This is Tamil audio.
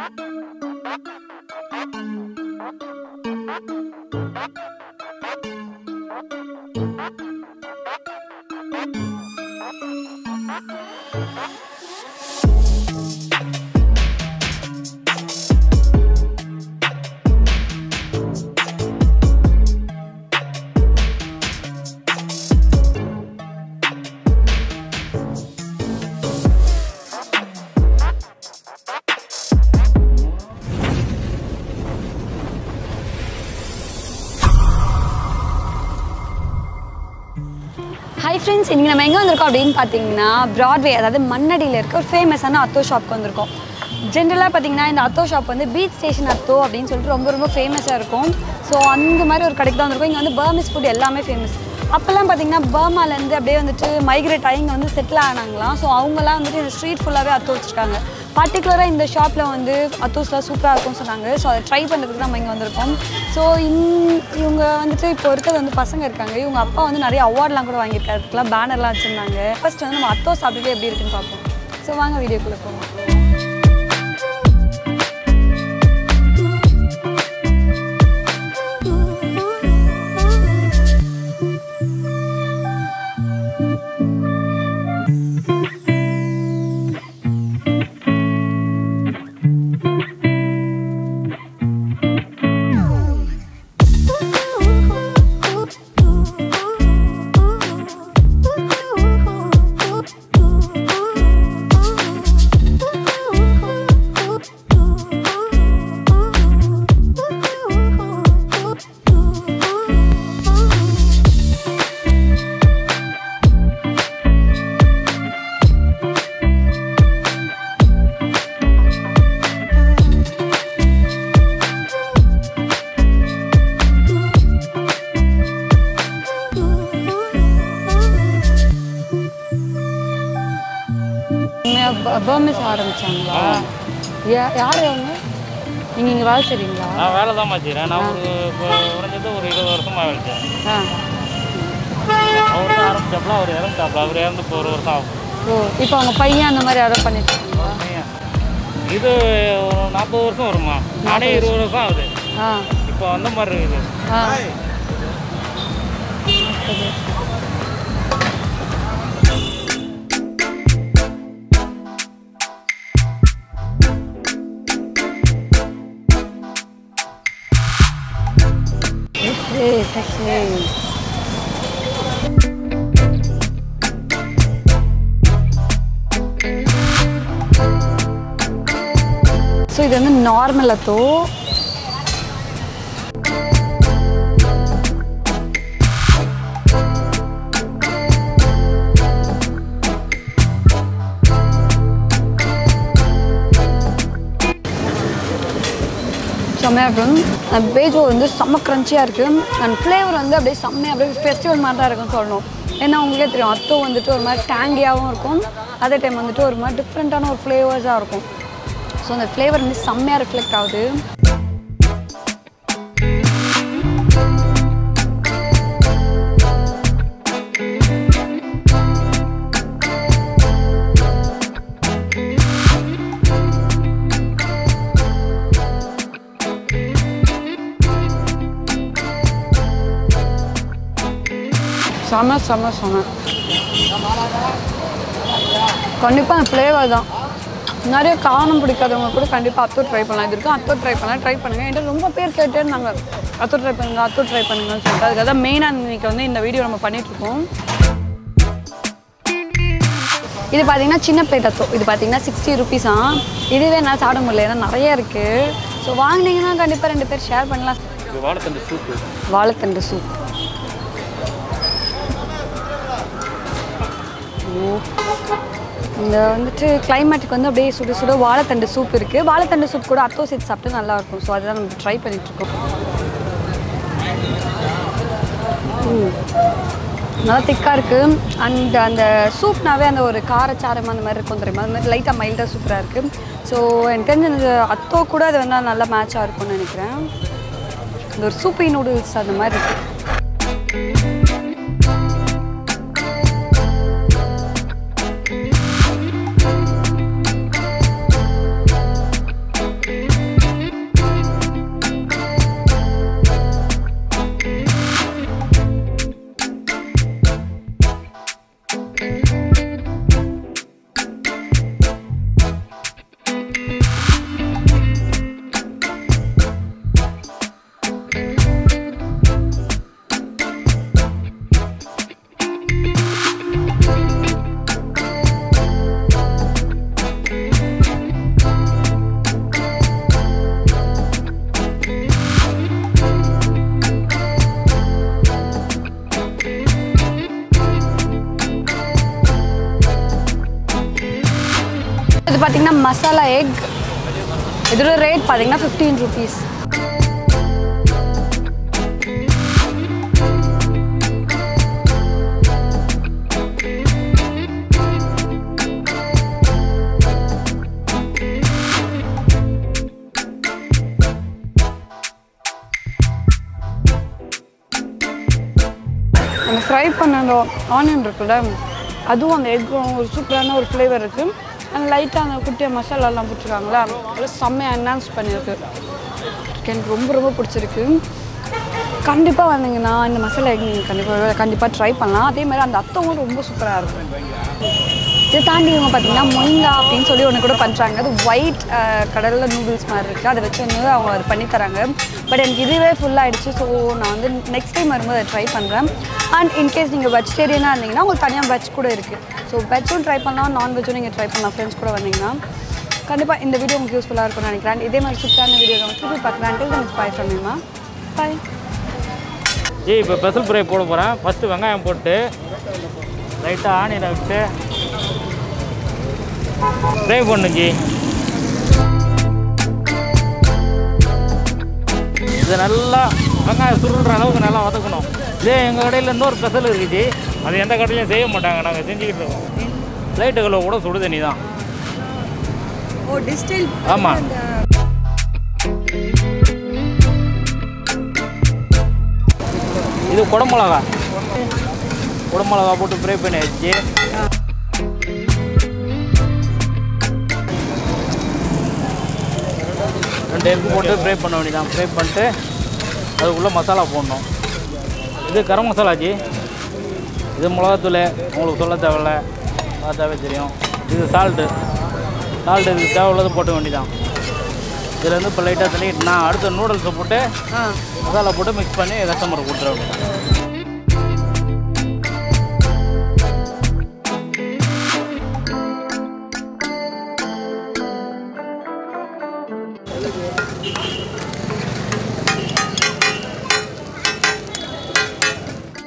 ஹாய் ஃப்ரெண்ட்ஸ் இன்றைக்கி நம்ம எங்கே வந்திருக்கோம் அப்படின்னு பார்த்தீங்கன்னா ப்ராட்வே அதாவது மண்ணடியில் இருக்க ஒரு ஃபேமஸான அத்தோ ஷாப்க்கு வந்திருக்கோம் ஜென்ரலாக பார்த்தீங்கன்னா இந்த அத்தோ ஷாப் வந்து பீச் ஸ்டேஷன் அத்தோ அப்படின்னு சொல்லிட்டு ரொம்ப ரொம்ப ஃபேமஸாக இருக்கும் ஸோ அந்த மாதிரி ஒரு கடைக்கு தான் வந்திருக்கோம் இங்கே வந்து பர்மிஸ் ஃபுட் எல்லாமே ஃபேமஸ் அப்போல்லாம் பார்த்தீங்கன்னா பர்மாலேருந்து அப்படியே வந்துட்டு மைக்ரேட் ஆகி இங்கே வந்து செட்டில் ஆனாங்களாம் ஸோ அவங்கலாம் வந்துட்டு இந்த ஸ்ட்ரீட் ஃபுல்லாகவே அத்தோ வச்சுருக்காங்க பர்டிகுலராக இந்த ஷாப்பில் வந்து அத்தோஸ்லாம் சூப்பராக இருக்கும்னு சொன்னாங்க ஸோ அதை ட்ரை பண்ணுறதுக்கு நம்ம இங்கே வந்திருக்கோம் ஸோ இந் இவங்க வந்துட்டு இப்போ இருக்கிறது வந்து பசங்க இருக்காங்க இவங்க அப்பா வந்து நிறைய அவார்ட்லாம் கூட வாங்கியிருக்காரு அதுக்கெல்லாம் பேனர்லாம் வச்சுருந்தாங்க ஃபர்ஸ்ட் வந்து நம்ம அத்தோ சாப்பிட்டுட்டு எப்படி இருக்குன்னு பார்ப்போம் ஸோ வாங்க வீடியோக்குள்ளே போவோம் பர்மிஸ் ஆரம்பிச்சாங்களா யா- யார் அவங்க நீங்கள் இங்கே வேலை செய்றீங்களா நான் வேலை தான் செய்கிறேன் நான் ஒரு இப்போ குறைஞ்சது ஒரு இருபது வருஷமாக வேலை செய்கிறேன் ஆ அவர் தான் ஆரம்பிச்சாப்புல அவர் இறந்துட்டாப்புல அவர் இறந்து இப்போ ஒரு வருஷம் ஆகும் ஓ இப்போ அவங்க பையன் அந்த மாதிரி யாரோ பண்ணிட்டு இருக்காங்களா இது ஒரு நாற்பது வருஷம் வருமா நானே இருபது வருஷம் ஆகுது ஆ இப்போ வந்த மாதிரி இருக்குது ஆ Hey, taxi. ஸோ இது வந்து நார்மல் அத்தோ செம்மையாக இருக்கும் பேஜோ வந்து செம்ம க்ரன்ச்சியாக இருக்குது அண்ட் ஃப்ளேவர் வந்து அப்படியே செம்மையாக அப்படியே ஃபெஸ்டிவல் மாதிரி தான் இருக்கும்னு சொல்லணும் ஏன்னா உங்களுக்கே தெரியும் அத்தோ வந்துட்டு ஒரு மாதிரி டேங்கியாகவும் இருக்கும் அதே டைம் வந்துட்டு ஒரு மாதிரி டிஃப்ரெண்ட்டான ஒரு ஃப்ளேவர்ஸாக இருக்கும் ஸோ அந்த ஃப்ளேவர் வந்து செம்மையாக ரிஃப்ளெக்ட் ஆகுது செம செம செம கண்டிப்பாக அந்த ஃப்ளேவர் தான் நிறைய காரம் பிடிக்காதவங்க கூட கண்டிப்பாக அத்தோ ட்ரை பண்ணலாம் இது இருக்கும் அத்தோ ட்ரை பண்ணலாம் ட்ரை பண்ணுங்கள் என்கிட்ட ரொம்ப பேர் கேட்டே இருந்தாங்க அத்தோ ட்ரை பண்ணுங்க அத்தோ ட்ரை பண்ணுங்கன்னு சொல்லிட்டு அதுக்காக தான் மெயினாக இன்னைக்கு வந்து இந்த வீடியோ நம்ம பண்ணிகிட்ருக்கோம் இது பார்த்தீங்கன்னா சின்ன பிளேட் அத்தோ இது பார்த்தீங்கன்னா சிக்ஸ்டி ருபீஸா இதுவே என்னால் சாப்பிட முடியல ஏன்னா நிறைய இருக்குது ஸோ வாங்கினீங்கன்னா கண்டிப்பாக ரெண்டு பேர் ஷேர் பண்ணலாம் இது வாழைத்தண்டு சூப்பு வாழைத்தண்டு சூப் ஓ. இந்த வந்துட்டு கிளைமேட்டுக்கு வந்து அப்படியே சுட சுட வாழைத்தண்டு சூப் இருக்குது வாழைத்தண்டு சூப் கூட அத்தோ சேர்த்து சாப்பிட்டு நல்லா இருக்கும் ஸோ அதுதான் நம்ம ட்ரை பண்ணிகிட்ருக்கோம் நல்லா திக்காக இருக்குது அண்ட் அந்த சூப்னாவே அந்த ஒரு காரச்சாரம் அந்த மாதிரி இருக்கும் தெரியுமா அந்த மாதிரி லைட்டாக மைல்டாக சூப்பராக இருக்குது ஸோ எனக்கு தெரிஞ்ச இந்த அத்தோ கூட அது வந்து நல்லா மேட்சாக இருக்கும்னு நினைக்கிறேன் இந்த ஒரு சூப்பி நூடுல்ஸ் அந்த மாதிரி இருக்கு பார்த்தீங்கன்னா மசாலா எக் இதோட ரேட் பார்த்தீங்கன்னா ஃபிஃப்டீன் ருபீஸ் அந்த ஃப்ரை பண்ண அந்த ஆனியன் இருக்குல்ல அதுவும் அந்த எக்கும் ஒரு சூப்பரான ஒரு ஃப்ளேவர் இருக்குது அந்த லைட்டாக அந்த குட்டியாக மசாலாலாம் போட்டிருக்காங்களா அதில் செம்மையாக என்ஹான்ஸ் பண்ணியிருக்கு எனக்கு ரொம்ப ரொம்ப பிடிச்சிருக்கு கண்டிப்பாக வந்தீங்கன்னா இந்த மசாலா எக் நீங்கள் கண்டிப்பாக கண்டிப்பாக ட்ரை பண்ணலாம் அதே மாதிரி அந்த அத்தமும் ரொம்ப சூப்பராக இருக்கும் இதை தாண்டி இவங்க பார்த்தீங்கன்னா மொயிங்கா அப்படின்னு சொல்லி ஒன்று கூட பண்ணுறாங்க அது ஒயிட் கடலில் நூடுல்ஸ் மாதிரி இருக்குது அதை வச்சு வந்து அவங்க அது பண்ணி தராங்க பட் எனக்கு இதுவே ஃபுல்லாகிடுச்சு ஸோ நான் வந்து நெக்ஸ்ட் டைம் வரும்போது அதை ட்ரை பண்ணுறேன் அண்ட் இன்கேஸ் நீங்கள் வெஜிடேரியனாக இருந்தீங்கன்னா உங்களுக்கு தனியாக வெஜ் கூட இருக்குது ஸோ வெஜ்ஜும் ட்ரை பண்ணலாம் நான்வெஜ்ஜும் நீங்கள் ட்ரை பண்ணலாம் ஃப்ரெண்ட்ஸ் கூட வந்தீங்கன்னா கண்டிப்பாக இந்த வீடியோ உங்களுக்கு யூஸ்ஃபுல்லாக இருக்கும்னு நினைக்கிறேன் இதே மாதிரி சூப்பரான வீடியோ நம்ம திருப்பி பார்க்குறேன் எனக்கு பாய் ஃப்ரெண்ட்மா பாய் ஏய் இப்போ பெசல் ஃப்ரை போட போகிறேன் ஃபஸ்ட்டு வெங்காயம் போட்டு லைட்டாக ஆனியனை விட்டு ஃப்ரை பண்ணு ஜி இதை நல்லா வெங்காயம் சுருள்ற அளவுக்கு நல்லா வதக்கணும் இதே எங்கள் கடையில் இன்னொரு ஸ்பெஷல் இருக்குது அது எந்த கடையிலையும் செய்ய மாட்டாங்க நாங்கள் செஞ்சுக்கிட்டு இருக்கோம் லைட்டு கல்ல கூட சுடு தண்ணி தான் ஓ டிஸ்டைல் ஆமாம் இது குடமிளகா குடமிளகா போட்டு ஃப்ரை பண்ணி வச்சு ரெண்டு எக்கு போட்டு ஃப்ரை பண்ண வேண்டியதான் ஃப்ரை பண்ணிட்டு அதுக்குள்ளே மசாலா போடணும் இது கரம் மசாலா ஜி இது மிளகாத்தூள் உங்களுக்கு சொல்ல தேவையில்ல பார்த்தாவே தெரியும் இது சால்ட்டு சால்ட்டு இதுக்கு தேவையுள்ளது போட்ட வேண்டியதான் இதில் இருந்து இப்போ லைட்டாக தண்ணி நான் அடுத்த நூடுல்ஸை போட்டு ஆ மசாலா போட்டு மிக்ஸ் பண்ணி கஸ்டமருக்கு கொடுத்துட வேண்டியதான்